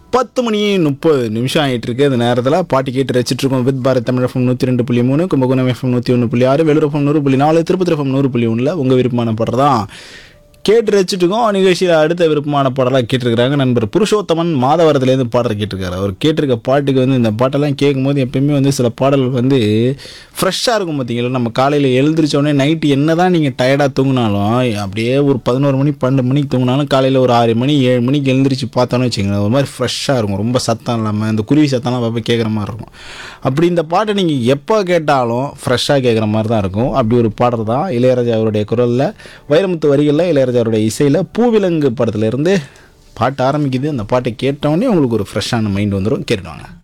பத்து மணி முப்பது நிமிஷம் ஆகிட்டு இருக்கு இந்த நேரத்தில் பாட்டு கேட்டு ரசிச்சிட்டு இருக்கோம் வித் பாரத் தமிழ் எஃப்எம் நூற்றி ரெண்டு புள்ளி மூணு கும்பகோணம் எஃப்எம் நூற்றி ஒன்று புள்ளி ஆறு வேலூர் எஃப்எம் நூறு புள்ளி நாலு திருப்பதி எஃப்எம் நூறு புள்ளி ஒன்றில் உங்கள் விருப்பமான பாட்டு தான் கேட்டு ரசிச்சுட்டு இருக்கோம் நிகழ்ச்சியில் அடுத்த விருப்பமான பாடலாக கேட்டிருக்கிறாங்க நண்பர் புருஷோத்தமன் மாதவரத்துலேருந்து பாடல் கேட்டிருக்காரு அவர் கேட்டிருக்க பாட்டுக்கு வந்து இந்த பாட்டெல்லாம் கேட்கும்போது எப்பயுமே வந்து சில பாடல்கள் வந்து ஃப்ரெஷ்ஷாக இருக்கும் பார்த்தீங்களா நம்ம காலையில் எழுந்திரிச்சோடனே நைட்டு என்ன தான் நீங்கள் டயர்டாக தூங்கினாலும் அப்படியே ஒரு பதினோரு மணி பன்னெண்டு மணிக்கு தூங்கினாலும் காலையில் ஒரு ஆறு மணி ஏழு மணிக்கு எழுந்திரிச்சு பார்த்தோன்னு வச்சுங்களேன் ஒரு மாதிரி ஃப்ரெஷ்ஷாக இருக்கும் ரொம்ப சத்தம் இல்லாமல் இந்த குருவி சத்தம்லாம் அப்போ கேட்குற மாதிரி இருக்கும் அப்படி இந்த பாட்டை நீங்கள் எப்போ கேட்டாலும் ஃப்ரெஷ்ஷாக கேட்குற மாதிரி தான் இருக்கும் அப்படி ஒரு பாடல் தான் இளையராஜா அவருடைய குரலில் வைரமுத்து வரிகளில் இளையராஜா அவருடைய இசையில் பூவிலங்கு படத்துல இருந்து பாட்டு ஆரம்பிக்குது அந்த பாட்டை கேட்டவுடனே உங்களுக்கு ஒரு ஃப்ரெஷ்ஷான மைண்ட் வந்துடும் கேட்டுவாங்க